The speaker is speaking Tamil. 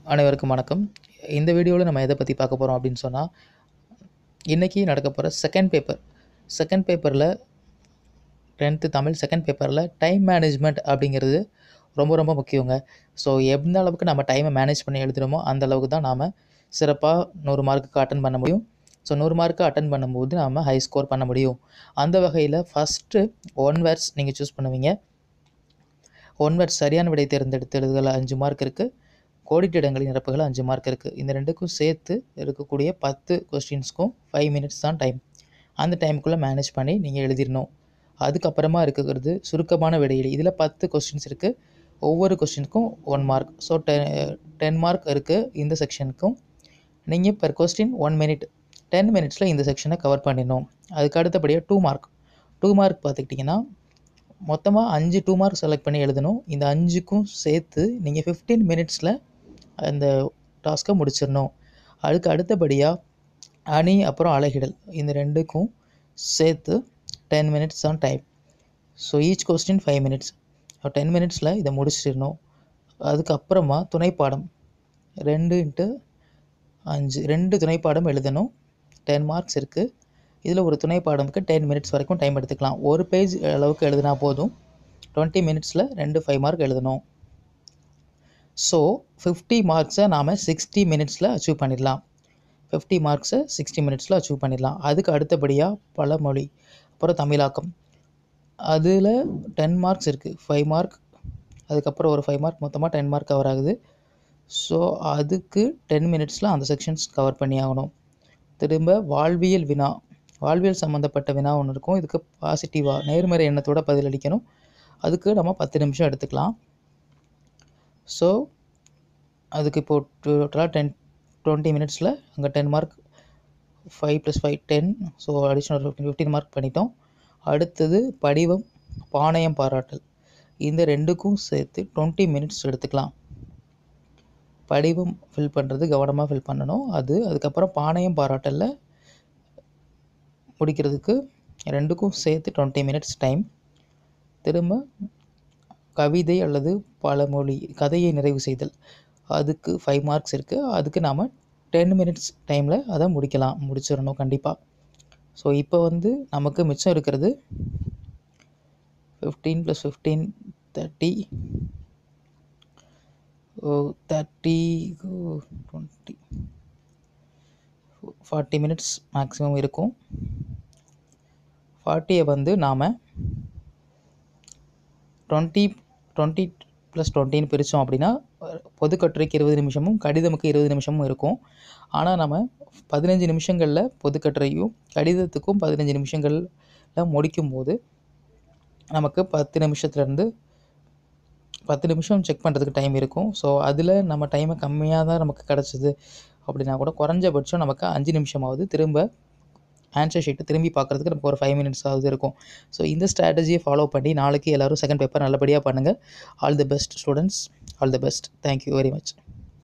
அனைவருக்கும் வணக்கம் இந்த வீடியோவில் நம்ம எதை பற்றி பார்க்க போகிறோம் அப்படின்னு சொன்னால் இன்றைக்கி நடக்க போகிற செகண்ட் பேப்பர் செகண்ட் பேப்பரில் டென்த்து தமிழ் செகண்ட் பேப்பரில் டைம் மேனேஜ்மெண்ட் அப்படிங்கிறது ரொம்ப ரொம்ப முக்கியங்க ஸோ எந்த அளவுக்கு நம்ம டைமை மேனேஜ் பண்ணி எழுதுகிறோமோ அந்த அளவுக்கு தான் நாம் சிறப்பாக நூறு மார்க்குக்கு அட்டன் பண்ண முடியும் ஸோ நூறு மார்க்கு அட்டன் பண்ணும்போது நாம் ஹை ஸ்கோர் பண்ண முடியும் அந்த வகையில் ஃபஸ்ட்டு ஒன் வேர்ட்ஸ் நீங்கள் சூஸ் பண்ணுவீங்க ஒன் வேர்ட்ஸ் சரியான விடை தேர்ந்தெடுத்து எழுதுதல் அஞ்சு மார்க் இருக்குது கோடிட்ட இடங்களின் நிரப்புகள் அஞ்சு மார்க் இருக்குது இந்த ரெண்டுக்கும் சேர்த்து இருக்கக்கூடிய பத்து கொஸ்டின்ஸ்க்கும் ஃபைவ் மினிட்ஸ் தான் டைம் அந்த டைமுக்குள்ளே மேனேஜ் பண்ணி நீங்கள் எழுதிடணும் அதுக்கப்புறமா இருக்கிறது சுருக்கமான விடையெளி இதில் பத்து கொஸ்டின்ஸ் இருக்குது ஒவ்வொரு கொஸ்டினுக்கும் ஒன் மார்க் ஸோ டெ டென் மார்க் இருக்குது இந்த செக்ஷனுக்கும் நீங்கள் per question one minute ten மினிட்ஸில் இந்த செக்ஷனை கவர் பண்ணிடணும் அதுக்கு அடுத்தபடியாக டூ மார்க் டூ மார்க் பார்த்துக்கிட்டிங்கன்னா மொத்தமாக அஞ்சு டூ மார்க் செலக்ட் பண்ணி எழுதணும் இந்த அஞ்சுக்கும் சேர்த்து நீங்கள் ஃபிஃப்டீன் மினிட்ஸில் அந்த டாஸ்க்கை முடிச்சிடணும் அதுக்கு அடுத்தபடியாக அணி அப்புறம் அழகிடல் இந்த ரெண்டுக்கும் சேர்த்து டென் மினிட்ஸ் தான் time so each question five minutes ten மினிட்ஸில் இதை முடிச்சிடணும் அதுக்கப்புறமா துணைப்பாடம் ரெண்டு இன்ட்டு அஞ்சு ரெண்டு துணைப்பாடம் எழுதணும் டென் மார்க்ஸ் இருக்குது இதில் ஒரு துணைப்பாடமுக்கு டென் மினிட்ஸ் வரைக்கும் டைம் எடுத்துக்கலாம் ஒரு பேஜ் அளவுக்கு எழுதினா போதும் டுவெண்ட்டி மினிட்ஸில் ரெண்டு ஃபைவ் மார்க் எழுதணும் ஸோ ஃபிஃப்டி மார்க்ஸை நாம் சிக்ஸ்டி மினிட்ஸில் அச்சீவ் பண்ணிடலாம் ஃபிஃப்டி மார்க்ஸை சிக்ஸ்டி மினிட்ஸில் அச்சீவ் பண்ணிடலாம் அதுக்கு அடுத்தபடியாக பழமொழி அப்புறம் தமிழாக்கம் அதில் டென் மார்க்ஸ் இருக்குது ஃபைவ் மார்க் அதுக்கப்புறம் ஒரு ஃபைவ் மார்க் மொத்தமாக டென் மார்க் கவர் ஆகுது ஸோ அதுக்கு டென் மினிட்ஸில் அந்த செக்ஷன்ஸ் கவர் பண்ணி ஆகணும் திரும்ப வாழ்வியல் வினா வாழ்வியல் சம்மந்தப்பட்ட வினா ஒன்று இருக்கும் இதுக்கு பாசிட்டிவாக நேர்மறை எண்ணத்தோட பதிலளிக்கணும் அதுக்கு நம்ம பத்து நிமிஷம் எடுத்துக்கலாம் ஸோ அதுக்கு இப்போ டோட்டலாக டென் டுவெண்ட்டி மினிட்ஸில் அங்கே ten mark five plus five ten so additional fifteen fifteen mark பண்ணிட்டோம் அடுத்தது படிவம் பாணயம் பாராட்டல் இந்த ரெண்டுக்கும் சேர்த்து டுவெண்ட்டி மினிட்ஸ் எடுத்துக்கலாம் படிவம் ஃபில் பண்ணுறது கவனமாக ஃபில் பண்ணணும் அது அதுக்கப்புறம் பாணயம் பாராட்டலில் முடிக்கிறதுக்கு ரெண்டுக்கும் சேர்த்து டுவெண்ட்டி மினிட்ஸ் டைம் திரும்ப கவிதை அல்லது பழமொழி கதையை நிறைவு செய்தல் அதுக்கு ஃபைவ் மார்க்ஸ் இருக்குது அதுக்கு நாம் டென் மினிட்ஸ் டைமில் அதை முடிக்கலாம் முடிச்சிடணும் கண்டிப்பாக ஸோ இப்போ வந்து நமக்கு மிச்சம் இருக்கிறது fifteen plus fifteen thirty thirty twenty forty minutes maximum இருக்கும் ஃபார்ட்டியை வந்து நாம் டுவெண்ட்டி டுவெண்ட்டி ப்ளஸ் டுவெண்ட்டின்னு பிரித்தோம் அப்படின்னா பொதுக்கட்டுரைக்கு இருபது நிமிஷமும் கடிதமுக்கு இருபது நிமிஷமும் இருக்கும் ஆனால் நம்ம பதினஞ்சு நிமிஷங்களில் பொதுக்கட்டுரையும் கடிதத்துக்கும் பதினஞ்சு நிமிஷங்களில் முடிக்கும்போது நமக்கு பத்து நிமிஷத்துலேருந்து பத்து நிமிஷம் செக் பண்ணுறதுக்கு டைம் இருக்கும் ஸோ அதில் நம்ம டைமை கம்மியாக தான் நமக்கு கிடச்சிது அப்படின்னா கூட குறைஞ்சபட்சம் நமக்கு அஞ்சு நிமிஷமாவது திரும்ப ஆன்சர் ஷீட்டை திரும்பி பார்க்குறதுக்கு நமக்கு ஒரு ஃபைவ் மினிட்ஸ் ஆகுது இருக்கும் ஸோ இந்த ஸ்ட்ராட்டஜியை ஃபாலோ பண்ணி நாளைக்கு எல்லோரும் செகண்ட் பேப்பர் நல்லபடியாக பண்ணுங்கள் all the best students all the best thank you very much